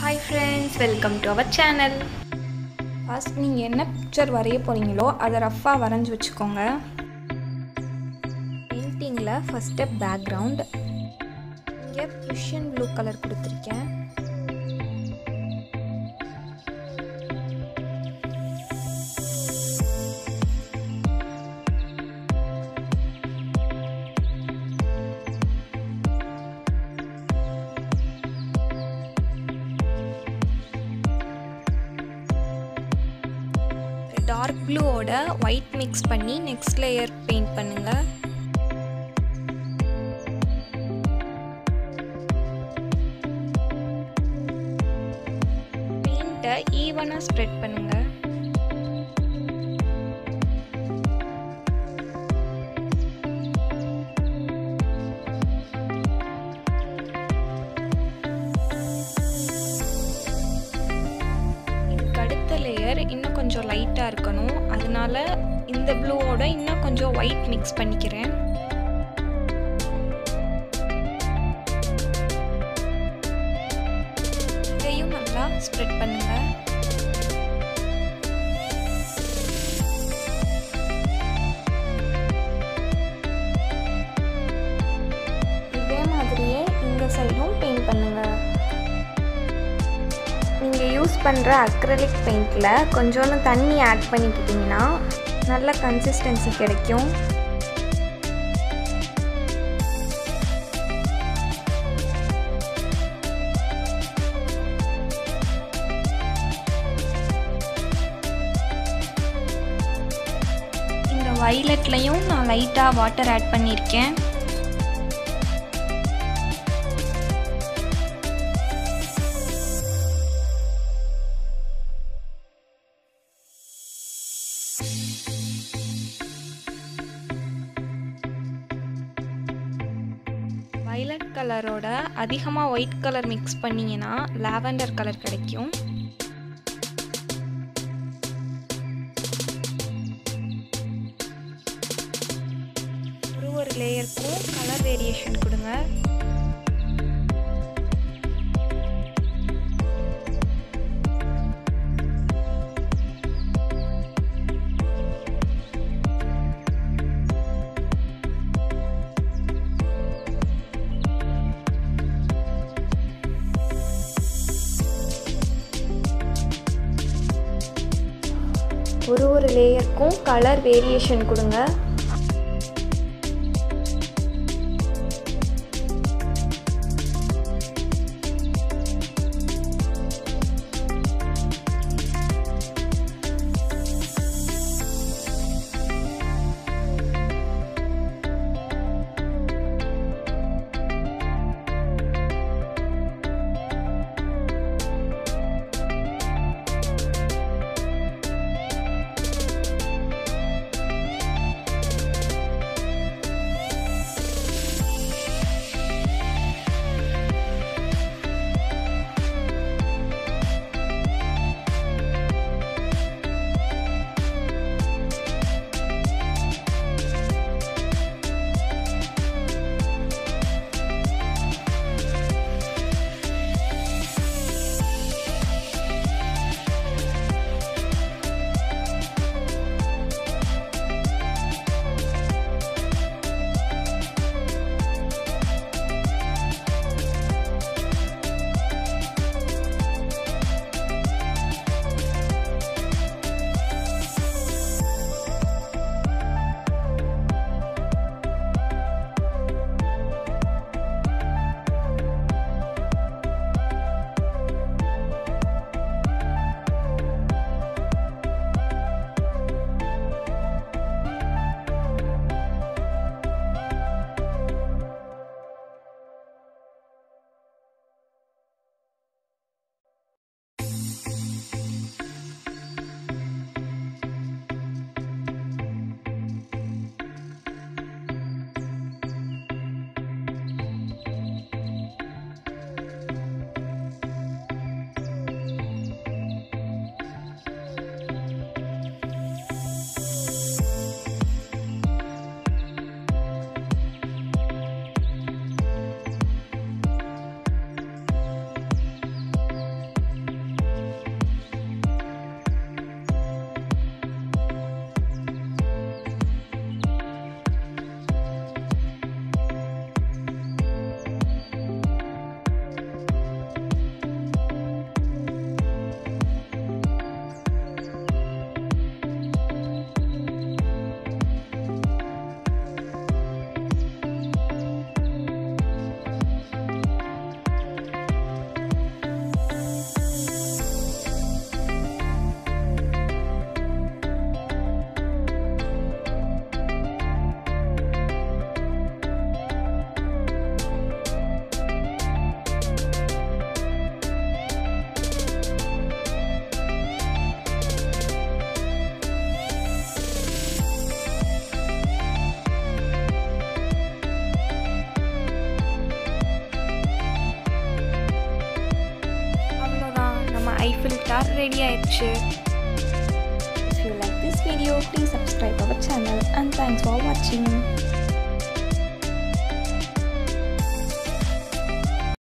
Hi friends welcome to our channel first நீங்கள் என்ன picture வரைய போகிறீங்களோ அதை ரஃப்பாக வரைஞ்சி வச்சுக்கோங்க பெயிண்டிங்கில் ஃபஸ்ட் ஸ்டெப் பேக்ரவுண்ட் இங்கே புஷன் ப்ளூ கலர் கொடுத்துருக்கேன் டார்க் ப்ளூவோட ஒயிட் மிக்ஸ் பண்ணி நெக்ஸ்ட் லேயர் பெயிண்ட் பண்ணுங்க பெயிண்ட்டை ஈவனாக ஸ்ப்ரெட் பண்ணுங்க இதுக்கு அடுத்த லேயர் இன்னும் கொஞ்சம் லைட்டாக இருக்கணும் அதனால இந்த ப்ளூவோட இன்னும் கொஞ்சம் ஒயிட் மிக்ஸ் பண்ணிக்கிறேன் இதையும் நல்லா ஸ்ப்ரெட் பண்ணுங்க இதே மாதிரியே இந்த சைடும் பெயிண்ட் பண்ணுங்கள் நீங்கள் யூஸ் பண்ணுற அக்ரலிக் பெயிண்டில் கொஞ்சோண்டு தண்ணி ஆட் பண்ணிக்கிட்டிங்கன்னா நல்ல கன்சிஸ்டன்சி கிடைக்கும் இந்த வைலட்லையும் நான் லைட்டாக வாட்டர் ஆட் பண்ணியிருக்கேன் வைலட் கலரோட அதிகமாக ஒயிட் கலர் மிக்ஸ் பண்ணிங்கன்னா லாவெண்டர் கலர் கிடைக்கும் ஒரு ஒரு லேயருக்கும் கலர் வேரியேஷன் கொடுங்க ஒரு ஒரு லேயருக்கும் கலர் வேரியேஷன் கொடுங்க ஐஃபில் டார் ரெடி ஆயிடுச்சு If you like this video, please subscribe our channel and thanks for watching.